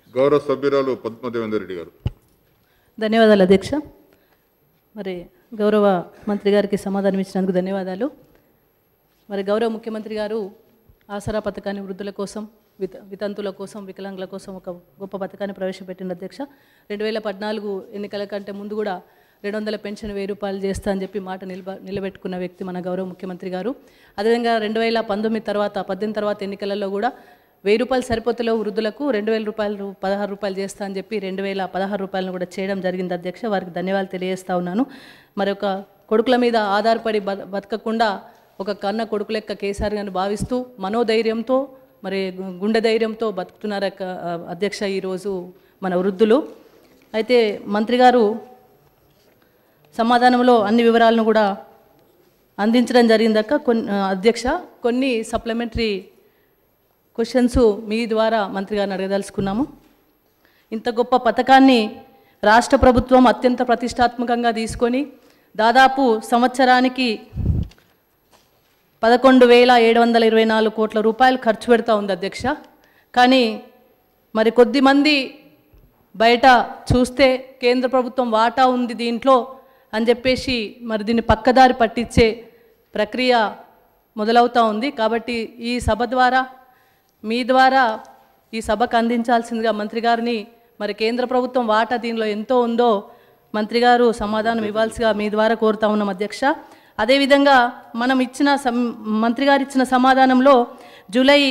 గౌరవ సభ్యురాలు పద్మదేవేందర్ రెడ్డి గారు ధన్యవాదాలు అధ్యక్ష మరి గౌరవ మంత్రి గారికి సమాధానం ఇచ్చినందుకు ధన్యవాదాలు మరి గౌరవ ముఖ్యమంత్రి గారు ఆసరా పథకాన్ని వృద్ధుల కోసం విత వితంతుల కోసం వికలాంగుల కోసం ఒక గొప్ప పథకాన్ని ప్రవేశపెట్టిన అధ్యక్ష రెండు వేల పద్నాలుగు ఎన్నికల కంటే ముందు కూడా రెండు వందల పెన్షన్ వెయ్యి రూపాయలు చేస్తా అని చెప్పి మాట నిలబ నిలబెట్టుకున్న వ్యక్తి మన గౌరవ ముఖ్యమంత్రి గారు అదేవిధంగా రెండు వేల పంతొమ్మిది తర్వాత పద్దెనిమిది తర్వాత ఎన్నికలలో కూడా వెయ్యి రూపాయలు సరిపోతలో వృద్ధులకు రెండు వేల రూపాయలు పదహారు రూపాయలు చేస్తా అని చెప్పి రెండు వేల పదహారు రూపాయలను కూడా చేయడం జరిగింది అధ్యక్ష వారికి ధన్యవాదాలు తెలియజేస్తా ఉన్నాను మరి ఒక కొడుకుల మీద ఆధారపడి బ బతకకుండా ఒక కన్న కొడుకు లెక్క కేసీఆర్ గారిని భావిస్తూ మనోధైర్యంతో మరి గు- గుండె ధైర్యంతో బతుకుతున్నారు అక్క- అధ్యక్ష ఈరోజు మన వృద్ధులు అయితే మంత్రి గారు సమాధానంలో అన్ని వివరాలను కూడా అందించడం జరిగిందక్క కొన్ని అధ్యక్ష కొన్ని సప్లిమెంటరీ క్వశ్చన్స్ మీ ద్వారా మంత్రి గారిని అడగదలుచుకున్నాము ఇంత గొప్ప పథకాన్ని రాష్ట్ర ప్రభుత్వం అత్యంత ప్రతిష్టాత్మకంగా తీసుకొని దాదాపు సంవత్సరానికి పదకొండు వేల ఏడు వందల ఇరవై నాలుగు కోట్ల రూపాయలు ఖర్చు పెడతా ఉంది అధ్యక్ష కానీ మరి కొద్ది మంది బయట చూస్తే కేంద్ర ప్రభుత్వం వాటా ఉంది దీంట్లో అని చెప్పేసి మరి దీన్ని పక్కదారి పట్టించే ప్రక్రియ మొదలవుతూ ఉంది కాబట్టి ఈ సభ ద్వారా మీ ద్వారా ఈ సభకు అందించాల్సిందిగా మంత్రి గారిని మరి కేంద్ర ప్రభుత్వం వాటా దీనిలో ఎంతో ఉందో మంత్రి గారు సమాధానం ఇవ్వాల్సిగా మీ ద్వారా కోరుతా ఉన్నాం అధ్యక్ష అదేవిధంగా మనం ఇచ్చిన సం మంత్రి గారు ఇచ్చిన సమాధానంలో జూలై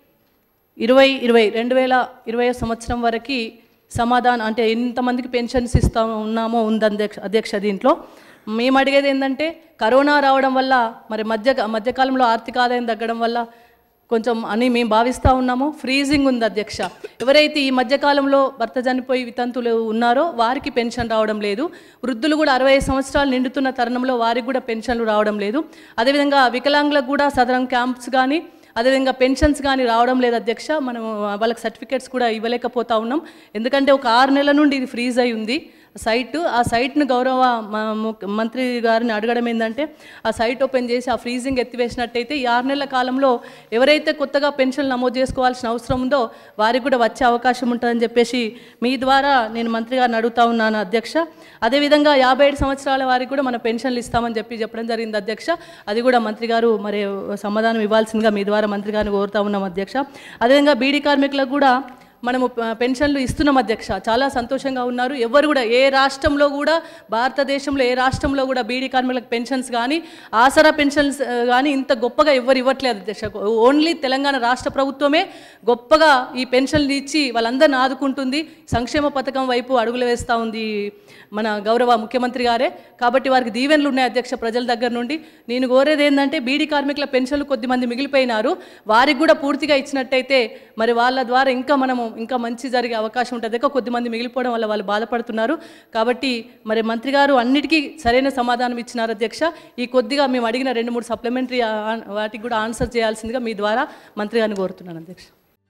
ఇరవై ఇరవై రెండు వేల ఇరవై సంవత్సరం వరకు సమాధానం అంటే ఎంతమందికి పెన్షన్స్ ఇస్తా ఉన్నామో ఉంది అధ్యక్ష అధ్యక్ష దీంట్లో మేము అడిగేది ఏంటంటే కరోనా రావడం వల్ల మరి మధ్య మధ్యకాలంలో ఆర్థిక ఆదాయం తగ్గడం వల్ల కొంచెం అని మేము భావిస్తూ ఉన్నాము ఫ్రీజింగ్ ఉంది అధ్యక్ష ఎవరైతే ఈ మధ్యకాలంలో భర్త చనిపోయి వితంతులు ఉన్నారో వారికి పెన్షన్ రావడం లేదు వృద్ధులు కూడా అరవై సంవత్సరాలు నిండుతున్న తరుణంలో వారికి కూడా పెన్షన్లు రావడం లేదు అదేవిధంగా వికలాంగులకు కూడా సదరం క్యాంప్స్ కానీ అదేవిధంగా పెన్షన్స్ కానీ రావడం లేదు అధ్యక్ష మనం వాళ్ళకి సర్టిఫికేట్స్ కూడా ఇవ్వలేకపోతా ఉన్నాం ఎందుకంటే ఒక ఆరు నెలల నుండి ఇది ఫ్రీజ్ అయి ఉంది సైట్ ఆ సైట్ను గౌరవ మ- ము- మంత్రి గారిని అడగడం ఏంటంటే ఆ సైట్ ఓపెన్ చేసి ఆ ఫ్రీజింగ్ ఎత్తివేసినట్టయితే ఈ ఆరు నెలల కాలంలో ఎవరైతే కొత్తగా పెన్షన్ నమోదు చేసుకోవాల్సిన అవసరం ఉందో వారికి కూడా వచ్చే అవకాశం ఉంటుందని చెప్పేసి మీ ద్వారా నేను మంత్రి గారిని అడుగుతా ఉన్నాను అధ్యక్ష అదేవిధంగా యాభై ఏడు సంవత్సరాల వారికి కూడా మన పెన్షన్లు ఇస్తామని చెప్పి చెప్పడం జరిగింది అధ్యక్ష అది కూడా మంత్రి గారు మరి సమాధానం ఇవ్వాల్సిందిగా మీ ద్వారా మంత్రి గారిని కోరుతా ఉన్నాం అధ్యక్ష అదేవిధంగా బీడీ కార్మికులకు కూడా మనము ప- పెన్షన్లు ఇస్తున్నాం అధ్యక్ష చాలా సంతోషంగా ఉన్నారు ఎవరు కూడా ఏ రాష్ట్రంలో కూడా భారతదేశంలో ఏ రాష్ట్రంలో కూడా బీడీ కార్మికులకు పెన్షన్స్ కానీ ఆసరా పెన్షన్స్ ఆ, కానీ ఇంత గొప్పగా ఎవరు ఇవ్వట్లేదు అధ్యక్ష ఓన్లీ తెలంగాణ రాష్ట్ర ప్రభుత్వమే గొప్పగా ఈ పెన్షన్లు ఇచ్చి వాళ్ళందరిని ఆదుకుంటుంది సంక్షేమ పథకం వైపు అడుగులు వేస్తూ ఉంది మన గౌరవ ముఖ్యమంత్రి గారే కాబట్టి వారికి దీవెనలు ఉన్నాయి అధ్యక్ష ప్రజల దగ్గర నుండి నేను కోరేది ఏంటంటే బీడీ కార్మికుల పెన్షన్లు కొద్దిమంది మిగిలిపోయినారు వారికి కూడా పూర్తిగా ఇచ్చినట్టయితే మరి వాళ్ళ ద్వారా ఇంకా మనము ఇంకా మంచి జరిగే అవకాశం ఉంటుంది ఇంకా కొద్దిమంది మిగిలిపోవడం వల్ల వాళ్ళు బాధపడుతున్నారు కాబట్టి మరి మంత్రి గారు అన్నిటికీ సరైన సమాధానం ఇచ్చినారు అధ్యక్ష ఈ కొద్దిగా మేము అడిగిన రెండు మూడు సప్లిమెంటరీ వాటికి కూడా ఆన్సర్ చేయాల్సిందిగా మీ ద్వారా మంత్రి గారిని కోరుతున్నాను అధ్యక్ష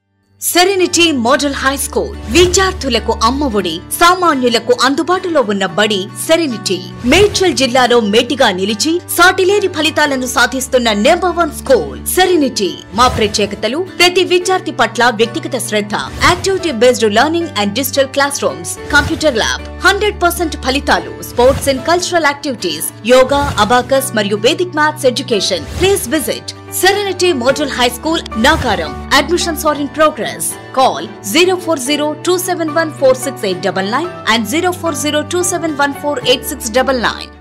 సెరెనిటీ మోడల్ హై స్కూల్ విద్యార్థులకు అమ్మఒడి సామాన్యులకు అందుబాటులో ఉన్న బడి సెరెనిటీ మేడ్చల్ జిల్లాలో మేటిగా నిలిచి సాటిలేని ఫలితాలను సాధిస్తున్న నెంబర్ వన్ స్కూల్ సెరెనిటీ మా ప్రత్యేకతలు ప్రతి విద్యార్థి పట్ల వ్యక్తిగత శ్రద్ధ activity based learning and digital classrooms computer lab hundred percent ఫలితాలు sports and cultural activities yoga abacus మరియు Vedic maths education please visit Serenity Model High School, Nagaram. Admissions are in progress. Call 040 and 040 271 8699.